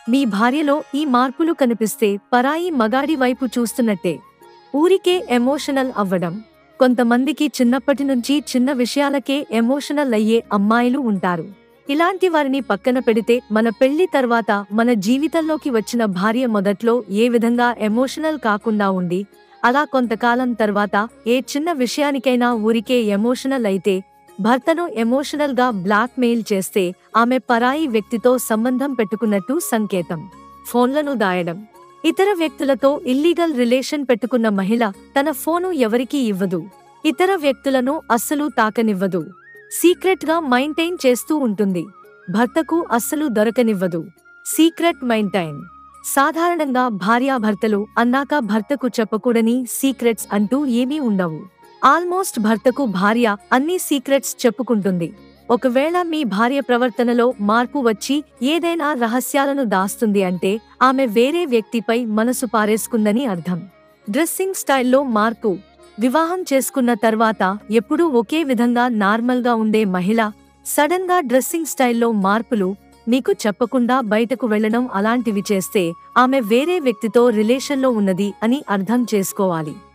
మీ భార్యలో ఈ మార్పులు కనిపిస్తే పరాయి మగాడి వైపు చూస్తున్నట్టే ఊరికే ఎమోషనల్ అవ్వడం కొంతమందికి చిన్నప్పటి నుంచి చిన్న విషయాలకే ఎమోషనల్ అయ్యే అమ్మాయిలు ఉంటారు ఇలాంటి వారిని పక్కన పెడితే మన పెళ్లి తర్వాత మన జీవితంలోకి వచ్చిన భార్య మొదట్లో ఏ విధంగా ఎమోషనల్ కాకుండా ఉండి అలా కొంతకాలం తర్వాత ఏ చిన్న విషయానికైనా ఊరికే ఎమోషనల్ అయితే భర్తను ఎమోషనల్ గా బ్లాక్ మెయిల్ చేస్తే ఆమె పరాయి వ్యక్తితో సంబంధం పెట్టుకున్నట్టు సంకేతం ఫోన్లను దాయడం ఇతర వ్యక్తులతో ఇల్లీగల్ రిలేషన్ పెట్టుకున్న మహిళ తన ఫోను ఎవరికీ ఇవ్వదు ఇతర వ్యక్తులను అస్సలు తాకనివ్వదు సీక్రెట్ గా మైంటైన్ చేస్తూ ఉంటుంది భర్తకు అస్సలు దొరకనివ్వదు సీక్రెట్ మైంటైన్ సాధారణంగా భార్యాభర్తలు అన్నాక భర్తకు చెప్పకూడని సీక్రెట్స్ అంటూ ఏమీ ఉండవు ఆల్మోస్ట్ భర్తకు భార్య అన్ని సీక్రెట్స్ చెప్పుకుంటుంది ఒకవేళ మీ భార్య ప్రవర్తనలో మార్పు వచ్చి ఏదైనా రహస్యాలను దాస్తుంది అంటే ఆమె వేరే వ్యక్తిపై మనసు పారేసుకుందని అర్థం డ్రెస్సింగ్ స్టైల్లో మార్పు వివాహం చేసుకున్న తర్వాత ఎప్పుడూ ఒకే విధంగా నార్మల్గా ఉండే మహిళ సడన్ గా డ్రెస్సింగ్ స్టైల్లో మార్పులు మీకు చెప్పకుండా బయటకు వెళ్లడం అలాంటివి చేస్తే ఆమె వేరే వ్యక్తితో రిలేషన్లో ఉన్నది అని అర్థం చేసుకోవాలి